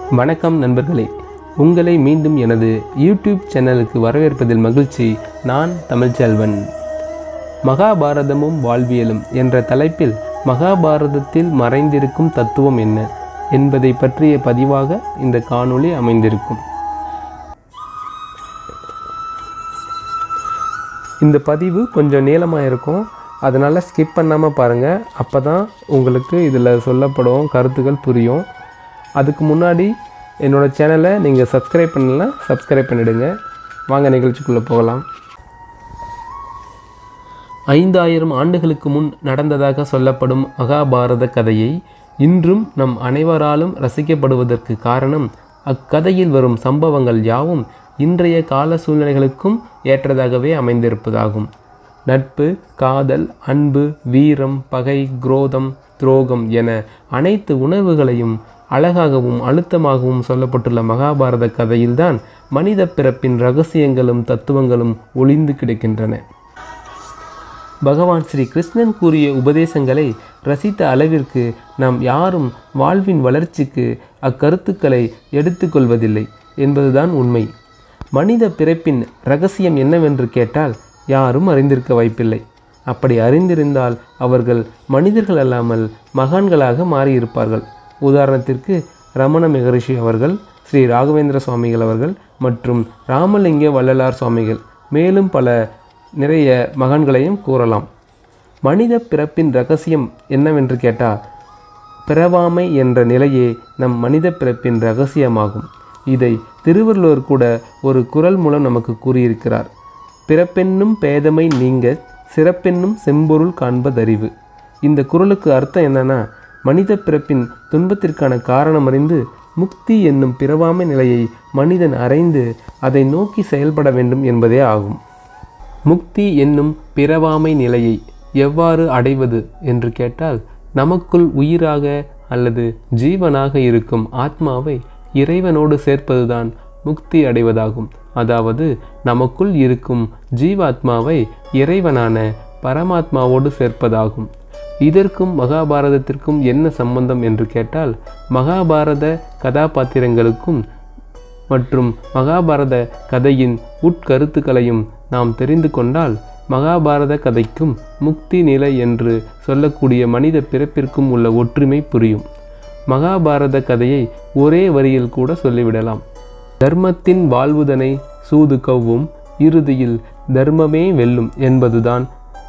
வணக்கம் நண்பர்களே உங்களை மீண்டும் எனது யூடியூப் சேனலுக்கு வரவேற்பதில் மகிழ்ச்சி நான் தமிழ்ச்செல்வன் மகாபாரதமும் வாழ்வியலும் என்ற தலைப்பில் மகாபாரதத்தில் மறைந்திருக்கும் தத்துவம் என்ன என்பதை பற்றிய பதிவாக இந்த காணொளி அமைந்திருக்கும் இந்த பதிவு கொஞ்சம் நீளமாக இருக்கும் அதனால் ஸ்கிப் பண்ணாமல் பாருங்கள் அப்போ தான் உங்களுக்கு இதில் சொல்லப்படும் கருத்துக்கள் புரியும் அதுக்கு முன்னாடி என்னோடய சேனலை நீங்கள் சப்ஸ்கிரைப் பண்ணலாம் சப்ஸ்கிரைப் பண்ணிடுங்க வாங்க நிகழ்ச்சிக்குள்ளே போகலாம் ஐந்தாயிரம் ஆண்டுகளுக்கு முன் நடந்ததாக சொல்லப்படும் மகாபாரத கதையை இன்றும் நம் அனைவராலும் ரசிக்கப்படுவதற்கு காரணம் அக்கதையில் வரும் சம்பவங்கள் யாவும் இன்றைய கால சூழ்நிலைகளுக்கும் ஏற்றதாகவே அமைந்திருப்பதாகும் நட்பு காதல் அன்பு வீரம் பகை குரோதம் துரோகம் என அனைத்து உணர்வுகளையும் அழகாகவும் அழுத்தமாகவும் சொல்லப்பட்டுள்ள மகாபாரத கதையில்தான் மனித பிறப்பின் ரகசியங்களும் தத்துவங்களும் ஒளிந்து கிடக்கின்றன பகவான் ஸ்ரீ கிருஷ்ணன் கூறிய உபதேசங்களை ரசித்த அளவிற்கு நாம் யாரும் வாழ்வின் வளர்ச்சிக்கு அக்கருத்துக்களை எடுத்துக்கொள்வதில்லை என்பதுதான் உண்மை மனித பிறப்பின் ரகசியம் என்னவென்று கேட்டால் யாரும் அறிந்திருக்க வாய்ப்பில்லை அப்படி அறிந்திருந்தால் அவர்கள் மனிதர்கள் அல்லாமல் மகான்களாக மாறியிருப்பார்கள் உதாரணத்திற்கு ரமண மகரிஷி அவர்கள் ஸ்ரீ ராகவேந்திர சுவாமிகள் அவர்கள் மற்றும் ராமலிங்க வள்ளலார் சுவாமிகள் மேலும் பல நிறைய மகான்களையும் கூறலாம் மனித பிறப்பின் ரகசியம் என்னவென்று கேட்டால் பிறவாமை என்ற நிலையே நம் மனித பிறப்பின் ரகசியமாகும் இதை திருவள்ளுவர் கூட ஒரு குரல் மூலம் நமக்கு கூறியிருக்கிறார் பிறப்பென்னும் பேதமை நீங்க சிறப்பென்னும் செம்பொருள் காண்பதறிவு இந்த குரலுக்கு அர்த்தம் என்னன்னா மனித பிறப்பின் துன்பத்திற்கான காரணம் அறிந்து முக்தி என்னும் பிறவாமை நிலையை மனிதன் அறைந்து அதை நோக்கி செயல்பட வேண்டும் என்பதே ஆகும் முக்தி என்னும் பிறவாமை நிலையை எவ்வாறு அடைவது என்று கேட்டால் நமக்குள் உயிராக அல்லது ஜீவனாக இருக்கும் ஆத்மாவை இறைவனோடு சேர்ப்பதுதான் முக்தி அடைவதாகும் அதாவது நமக்குள் இருக்கும் ஜீவாத்மாவை இறைவனான பரமாத்மாவோடு சேர்ப்பதாகும் இதற்கும் மகாபாரதத்திற்கும் என்ன சம்பந்தம் என்று கேட்டால் மகாபாரத கதாபாத்திரங்களுக்கும் மற்றும் மகாபாரத கதையின் உட்கருத்துக்களையும் நாம் தெரிந்து கொண்டால் மகாபாரத கதைக்கும் முக்தி நிலை என்று சொல்லக்கூடிய மனித பிறப்பிற்கும் உள்ள ஒற்றுமை புரியும் மகாபாரத கதையை ஒரே வரியில் கூட சொல்லிவிடலாம் தர்மத்தின் வாழ்வுதனை சூது கவ்வும் இறுதியில் தர்மமே வெல்லும் என்பதுதான்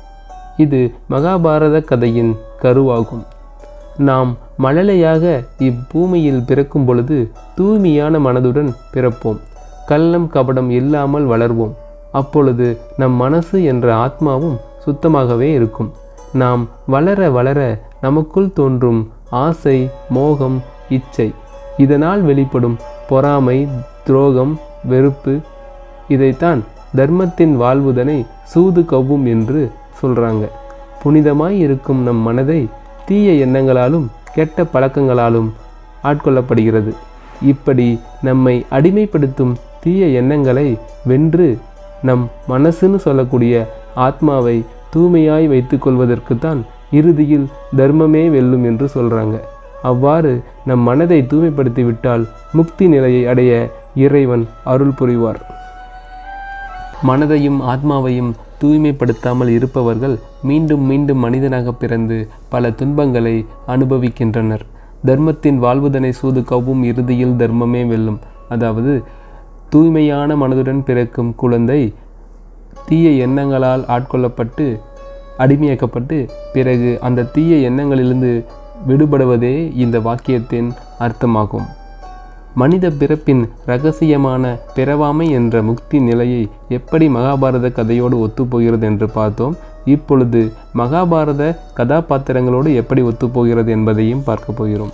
இது மகாபாரத கதையின் கருவாகும் நாம் மழலையாக இப்பூமியில் பிறக்கும் பொழுது தூய்மையான மனதுடன் பிறப்போம் கள்ளம் கபடம் இல்லாமல் வளர்வோம் அப்பொழுது நம் மனசு என்ற ஆத்மாவும் சுத்தமாகவே இருக்கும் நாம் வளர வளர நமக்குள் தோன்றும் ஆசை மோகம் இச்சை இதனால் வெளிப்படும் பொறாமை துரோகம் வெறுப்பு இதைத்தான் தர்மத்தின் வாழ்வுதனை சூது கவ்வும் என்று சொல்கிறாங்க புனிதமாய் இருக்கும் நம் மனதை தீய எண்ணங்களாலும் கெட்ட பழக்கங்களாலும் ஆட்கொள்ளப்படுகிறது இப்படி நம்மை அடிமைப்படுத்தும் தீய எண்ணங்களை வென்று நம் மனசுன்னு சொல்லக்கூடிய ஆத்மாவை தூய்மையாய் வைத்துக்கொள்வதற்கு தான் இறுதியில் தர்மமே வெல்லும் என்று சொல்கிறாங்க அவ்வாறு நம் மனதை தூய்மைப்படுத்தி விட்டால் முக்தி நிலையை அடைய இறைவன் அருள் புரிவார் மனதையும் ஆத்மாவையும் தூய்மைப்படுத்தாமல் இருப்பவர்கள் மீண்டும் மீண்டும் மனிதனாக பிறந்து பல துன்பங்களை அனுபவிக்கின்றனர் தர்மத்தின் வாழ்வுதனை சூது கவ்வும் இறுதியில் தர்மமே வெல்லும் அதாவது தூய்மையான மனதுடன் பிறக்கும் குழந்தை தீய எண்ணங்களால் ஆட்கொள்ளப்பட்டு அடிமையாக்கப்பட்டு பிறகு அந்த தீய எண்ணங்களிலிருந்து விடுபடுவதே இந்த வாக்கியத்தின் அர்த்தமாகும் மனித பிறப்பின் ரகசியமான பிறவாமை என்ற முக்தி நிலையை எப்படி மகாபாரத கதையோடு ஒத்துப்போகிறது என்று பார்த்தோம் இப்பொழுது மகாபாரத கதாபாத்திரங்களோடு எப்படி ஒத்துப்போகிறது என்பதையும் பார்க்க போகிறோம்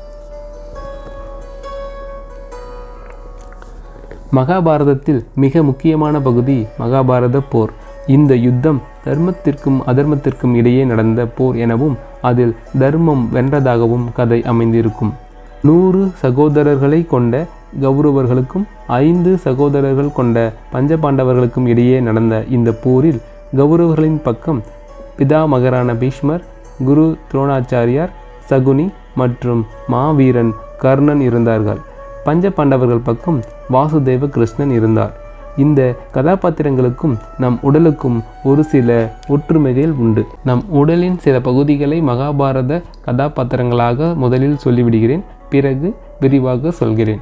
மகாபாரதத்தில் மிக முக்கியமான பகுதி மகாபாரத போர் இந்த யுத்தம் தர்மத்திற்கும் அதர்மத்திற்கும் இடையே நடந்த போர் எனவும் அதில் தர்மம் வென்றதாகவும் கதை அமைந்திருக்கும் நூறு சகோதரர்களை கொண்ட கௌரவர்களுக்கும் ஐந்து சகோதரர்கள் கொண்ட பஞ்சபாண்டவர்களுக்கும் இடையே நடந்த இந்த போரில் கௌரவர்களின் பக்கம் பிதாமகரான பீஷ்மர் குரு துரோணாச்சாரியார் சகுனி மற்றும் மாவீரன் கர்ணன் இருந்தார்கள் பஞ்ச பாண்டவர்கள் பக்கம் வாசுதேவ கிருஷ்ணன் இருந்தார் இந்த கதாபாத்திரங்களுக்கும் நம் உடலுக்கும் ஒரு சில ஒற்றுமைகள் உண்டு நம் உடலின் சில பகுதிகளை மகாபாரத கதாபாத்திரங்களாக முதலில் சொல்லிவிடுகிறேன் பிறகு விரிவாக சொல்கிறேன்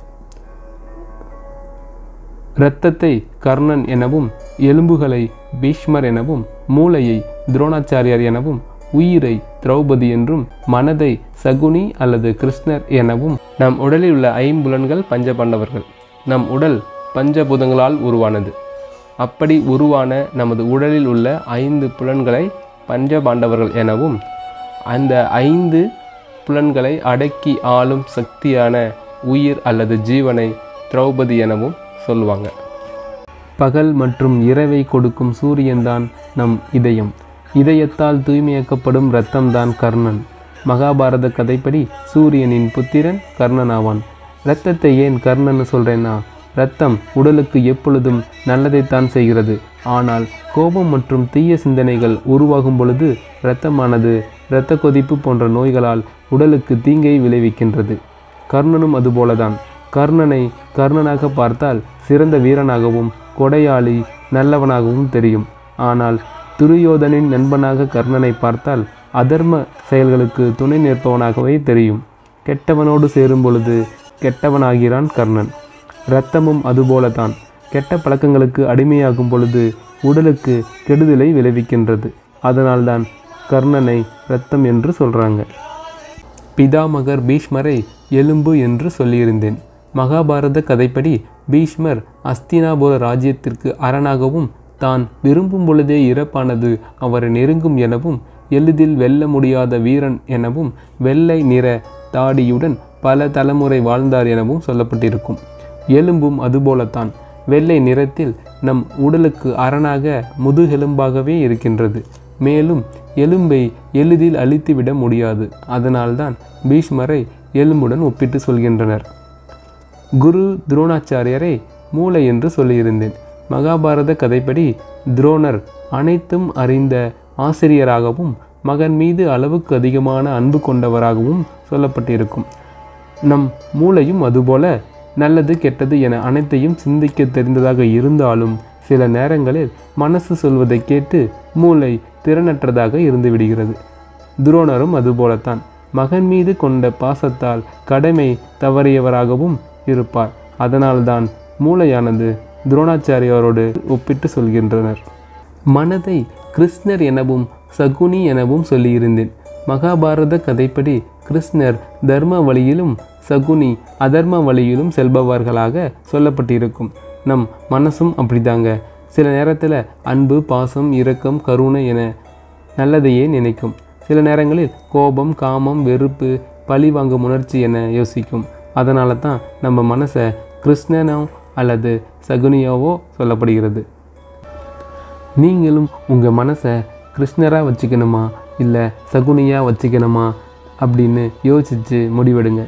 இரத்தத்தை கர்ணன் எனவும் எலும்புகளை பீஷ்மர் எனவும் மூளையை துரோணாச்சாரியார் எனவும் உயிரை திரௌபதி என்றும் மனதை சகுனி அல்லது கிருஷ்ணர் எனவும் நம் உடலில் உள்ள ஐம்புலன்கள் பஞ்சபாண்டவர்கள் நம் உடல் பஞ்சபூதங்களால் உருவானது அப்படி உருவான நமது உடலில் உள்ள ஐந்து புலன்களை பஞ்சபாண்டவர்கள் எனவும் அந்த ஐந்து புலன்களை அடக்கி ஆளும் சக்தியான உயிர் அல்லது ஜீவனை திரௌபதி எனவும் சொல்லுவாங்க பகல் மற்றும் இரவை கொடுக்கும் சூரியன்தான் நம் இதயம் இதயத்தால் தூய்மையாக்கப்படும் இரத்தம்தான் கர்ணன் மகாபாரத கதைப்படி சூரியனின் புத்திரன் கர்ணன் ஆவான் இரத்தத்தை ஏன் கர்ணன் சொல்றேன்னா இரத்தம் உடலுக்கு எப்பொழுதும் நல்லதைத்தான் செய்கிறது ஆனால் கோபம் மற்றும் தீய சிந்தனைகள் உருவாகும் பொழுது இரத்தமானது இரத்த கொதிப்பு போன்ற நோய்களால் உடலுக்கு தீங்கை விளைவிக்கின்றது கர்ணனும் அதுபோலதான் கர்ணனை கர்ணனாக பார்த்தால் சிறந்த வீரனாகவும் கொடையாளி நல்லவனாகவும் தெரியும் ஆனால் துரியோதனின் நண்பனாக கர்ணனை பார்த்தால் அதர்ம செயல்களுக்கு துணை நிற்பவனாகவே தெரியும் கெட்டவனோடு சேரும் பொழுது கெட்டவனாகிறான் கர்ணன் இரத்தமும் அதுபோலதான் கெட்ட பழக்கங்களுக்கு அடிமையாகும் பொழுது உடலுக்கு கெடுதலை விளைவிக்கின்றது அதனால்தான் கர்ணனை இரத்தம் என்று சொல்றாங்க பிதாமகர் பீஷ்மரை எலும்பு என்று சொல்லியிருந்தேன் மகாபாரத கதைப்படி பீஷ்மர் அஸ்தினாபுர ராஜ்யத்திற்கு அரணாகவும் தான் விரும்பும் பொழுதே இறப்பானது அவரை நெருங்கும் எனவும் எளிதில் வெல்ல முடியாத வீரன் எனவும் வெள்ளை நிற தாடியுடன் பல தலைமுறை வாழ்ந்தார் எனவும் சொல்லப்பட்டிருக்கும் எலும்பும் அதுபோலத்தான் வெள்ளை நிறத்தில் நம் உடலுக்கு அரணாக முதுகெலும்பாகவே இருக்கின்றது மேலும் எலும்பை எளிதில் அழித்துவிட முடியாது அதனால்தான் பீஷ்மரை எலும்புடன் ஒப்பிட்டு சொல்கின்றனர் குரு துரோணாச்சாரியரை மூளை என்று சொல்லியிருந்தேன் மகாபாரத கதைப்படி துரோணர் அனைத்தும் அறிந்த ஆசிரியராகவும் மகன் மீது அளவுக்கு அதிகமான அன்பு கொண்டவராகவும் சொல்லப்பட்டிருக்கும் நம் மூளையும் அதுபோல நல்லது கெட்டது என அனைத்தையும் சிந்திக்க தெரிந்ததாக இருந்தாலும் சில நேரங்களில் மனசு சொல்வதை கேட்டு மூளை திறனற்றதாக இருந்து விடுகிறது துரோணரும் அதுபோலத்தான் மகன் மீது கொண்ட பாசத்தால் கடமை தவறியவராகவும் இருப்பார் அதனால்தான் மூளையானது துரோணாச்சாரியாரோடு ஒப்பிட்டு சொல்கின்றனர் மனதை கிருஷ்ணர் எனவும் சகுனி எனவும் சொல்லியிருந்தேன் மகாபாரத கதைப்படி கிருஷ்ணர் தர்ம வழியிலும் சகுனி அதர்ம வழியிலும் செல்பவர்களாக சொல்லப்பட்டிருக்கும் நம் மனசும் அப்படிதாங்க சில நேரத்தில் அன்பு பாசம் இரக்கம் கருணை என நல்லதையே நினைக்கும் சில நேரங்களில் கோபம் காமம் வெறுப்பு பழி வாங்கும் உணர்ச்சி என யோசிக்கும் அதனால தான் நம்ம மனசை கிருஷ்ணனோ அல்லது சகுனியாவோ சொல்லப்படுகிறது நீங்களும் உங்கள் மனசை கிருஷ்ணராக வச்சுக்கணுமா இல்லை சகுனியாக வச்சுக்கணுமா அப்படின்னு யோசித்து முடிவெடுங்க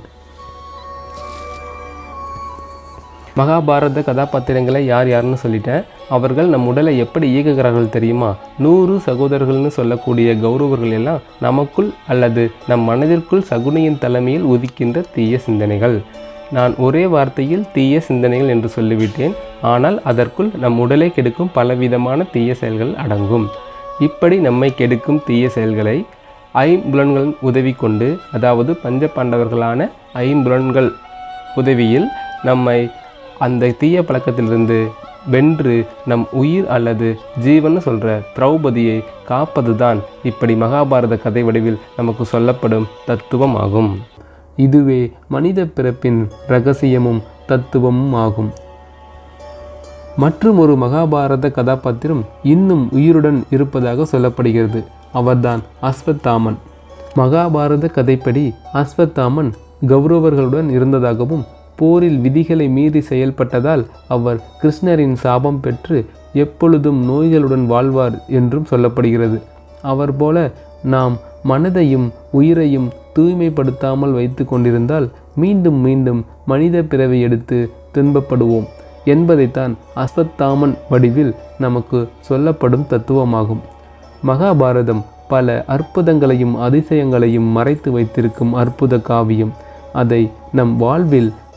மகாபாரத கதாபாத்திரங்களை யார் யாருன்னு சொல்லிட்டேன் அவர்கள் நம் உடலை எப்படி இயக்குகிறார்கள் தெரியுமா நூறு சகோதரர்கள்னு சொல்லக்கூடிய கௌரவர்கள் எல்லாம் நமக்குள் அல்லது நம் மனதிற்குள் சகுனியின் தலைமையில் உதிக்கின்ற தீய சிந்தனைகள் நான் ஒரே வார்த்தையில் தீய சிந்தனைகள் என்று சொல்லிவிட்டேன் ஆனால் அதற்குள் நம் உடலை கெடுக்கும் பலவிதமான தீய செயல்கள் அடங்கும் இப்படி நம்மை கெடுக்கும் தீய செயல்களை ஐம்புலன்களின் உதவி கொண்டு அதாவது பஞ்ச பாண்டவர்களான ஐம்புலன்கள் உதவியில் நம்மை அந்த தீய பழக்கத்திலிருந்து வென்று நம் உயிர் அல்லது ஜீவன் சொல்கிற திரௌபதியை காப்பது தான் இப்படி மகாபாரத கதை வடிவில் நமக்கு சொல்லப்படும் தத்துவம் ஆகும் இதுவே மனித பிறப்பின் ரகசியமும் தத்துவமும் ஆகும் மற்றும் ஒரு மகாபாரத கதாபாத்திரம் இன்னும் உயிருடன் இருப்பதாக சொல்லப்படுகிறது அவர்தான் அஸ்வத்தாமன் மகாபாரத கதைப்படி அஸ்வத்தாமன் கௌரவர்களுடன் இருந்ததாகவும் போரில் விதிகளை மீறி செயல்பட்டதால் அவர் கிருஷ்ணரின் சாபம் பெற்று எப்பொழுதும் நோய்களுடன் வாழ்வார் என்றும் சொல்லப்படுகிறது அவர் போல நாம் மனதையும் உயிரையும் தூய்மைப்படுத்தாமல் வைத்து கொண்டிருந்தால் மீண்டும் மீண்டும் மனித பிறவை எடுத்து துன்பப்படுவோம் என்பதைத்தான் அஸ்வத்தாமன் வடிவில் நமக்கு சொல்லப்படும் தத்துவமாகும் மகாபாரதம் பல அற்புதங்களையும் அதிசயங்களையும் மறைத்து வைத்திருக்கும் அற்புத காவியம் அதை நம் வாழ்வில்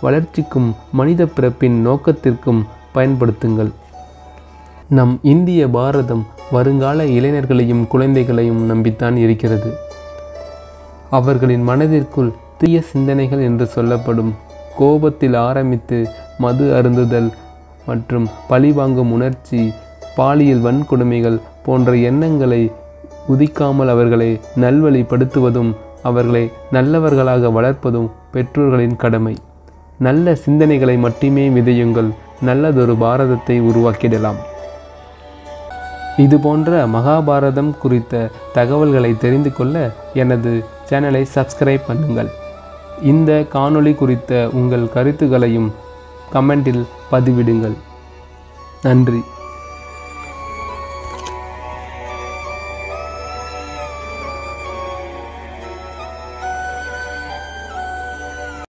வளர்ச்சிக்கும் மனித பிறப்பின் நோக்கத்திற்கும் பயன்படுத்துங்கள் நம் இந்திய பாரதம் வருங்கால இளைஞர்களையும் குழந்தைகளையும் நம்பித்தான் இருக்கிறது அவர்களின் மனதிற்குள் தீய சிந்தனைகள் என்று சொல்லப்படும் கோபத்தில் ஆரம்பித்து மது அருந்துதல் மற்றும் பழிவாங்கும் உணர்ச்சி பாலியல் வன்கொடுமைகள் போன்ற எண்ணங்களை உதிக்காமல் அவர்களை நல்வழிப்படுத்துவதும் அவர்களை நல்லவர்களாக வளர்ப்பதும் பெற்றோர்களின் கடமை நல்ல சிந்தனைகளை மட்டுமே விதையுங்கள் நல்லதொரு பாரதத்தை உருவாக்கிடலாம் இது போன்ற மகாபாரதம் குறித்த தகவல்களை தெரிந்து கொள்ள எனது சேனலை சப்ஸ்கிரைப் பண்ணுங்கள் இந்த காணொளி குறித்த உங்கள் கருத்துக்களையும் கமெண்டில் பதிவிடுங்கள் நன்றி